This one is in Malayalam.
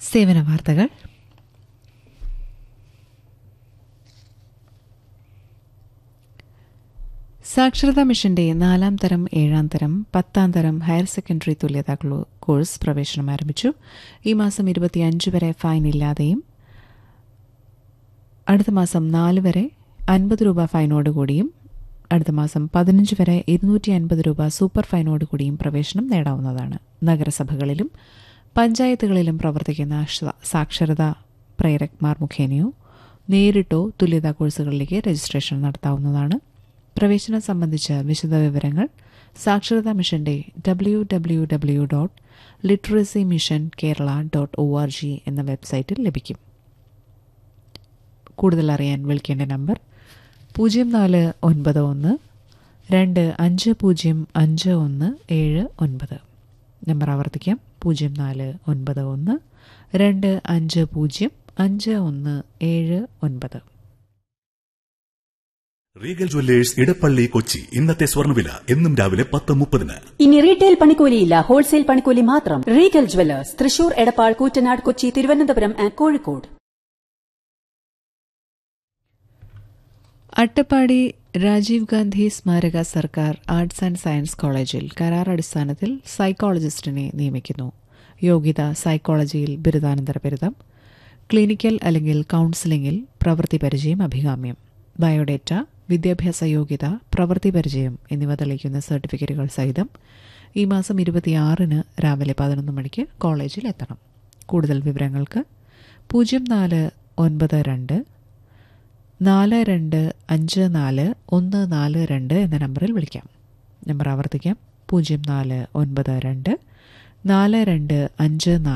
സേവന വാർത്തകൾ സാക്ഷരതാ മിഷന്റെ നാലാം തരം ഏഴാം തരം പത്താം തരം ഹയർ സെക്കൻഡറി തുല്യതാ ക്ലോ- കോഴ്സ് പ്രവേശനം ആരംഭിച്ചു ഈ മാസം ഇരുപത്തിയഞ്ച് വരെ ഫൈൻ ഇല്ലാതെയും അടുത്ത മാസം നാല് വരെ അൻപത് രൂപ ഫൈനോടുകൂടിയും അടുത്ത മാസം പതിനഞ്ച് വരെ ഇരുന്നൂറ്റി അൻപത് രൂപ സൂപ്പർ ഫൈനോടുകൂടിയും പ്രവേശനം നേടാവുന്നതാണ് നഗരസഭകളിലും പഞ്ചായത്തുകളിലും പ്രവർത്തിക്കുന്ന ശ- സാക്ഷരതാ പ്രേരക്മാർ മുഖേനയോ നേരിട്ടോ തുല്യതാ കോഴ്സുകളിലേക്ക് രജിസ്ട്രേഷൻ നടത്താവുന്നതാണ് പ്രവേശനം സംബന്ധിച്ച വിശദവിവരങ്ങൾ സാക്ഷരതാ മിഷന്റെ W W W dot literacy mission Kerala dot O R G എന്ന വെബ്സൈറ്റിൽ ലഭിക്കും കൂടുതൽ അറിയാൻ വിളിക്കേണ്ട നമ്പർ പൂജ്യം നാല് ഒൻപത് ഒന്ന് രണ്ട് അഞ്ച് പൂജ്യം അഞ്ച് ഒന്ന് ഏഴ് ഒൻപത് നമ്പർ ആവർത്തിക്കാം പൂജ്യം നാല് ഒൻപത് ഒന്ന് രണ്ട് അഞ്ച് പൂജ്യം അഞ്ച് ഒന്ന് ഏഴ് ഒൻപത് റീഗൽ ജ്വല്ലേഴ്സ് ഇടപ്പള്ളി കൊച്ചി ഇന്നത്തെ സ്വർണ്ണവില എന്നും രാവിലെ പത്ത് മുപ്പതിന് ഇനി റീറ്റെയിൽ പണിക്കൂലിയില്ല ഹോൾസെയിൽ പണിക്കൂലി മാത്രം Regal Jewellers Thrissur Edappal Koottanad Kochi Thiruvananthapuram and Kozhikode Attappadi Rajiv Gandhi സ്മാരക സർക്കാർ ആർട്സ് ആൻഡ് സയൻസ് കോളേജിൽ കരാർ അടിസ്ഥാനത്തിൽ സൈക്കോളജിസ്റ്റിനെ നിയമിക്കുന്നു യോഗ്യത സൈക്കോളജിയിൽ ബിരുദാനന്തര ബിരുദം ക്ലിനിക്കൽ അല്ലെങ്കിൽ കൌൺസിലിംഗിൽ പ്രവൃത്തി പരിചയം അഭികാമ്യം ബയോഡേറ്റ വിദ്യാഭ്യാസ യോഗ്യത പ്രവൃത്തി പരിചയം എന്നിവ തെളിയിക്കുന്ന സർട്ടിഫിക്കറ്റുകൾ സഹിതം ഈ മാസം ഇരുപത്തിയാറിന് രാവിലെ പതിനൊന്ന് മണിക്ക് കോളേജിൽ എത്തണം കൂടുതൽ വിവരങ്ങൾക്ക് പൂജ്യം നാല് ഒൻപത് രണ്ട് നാല് രണ്ട് അഞ്ച് നാല് ഒന്ന് നാല് രണ്ട് എന്ന നമ്പറിൽ വിളിക്കാം നമ്പർ ആവർത്തിക്കാം പൂജ്യം നാല് ഒൻപത് രണ്ട് നാല് രണ്ട് അഞ്ച് നാല്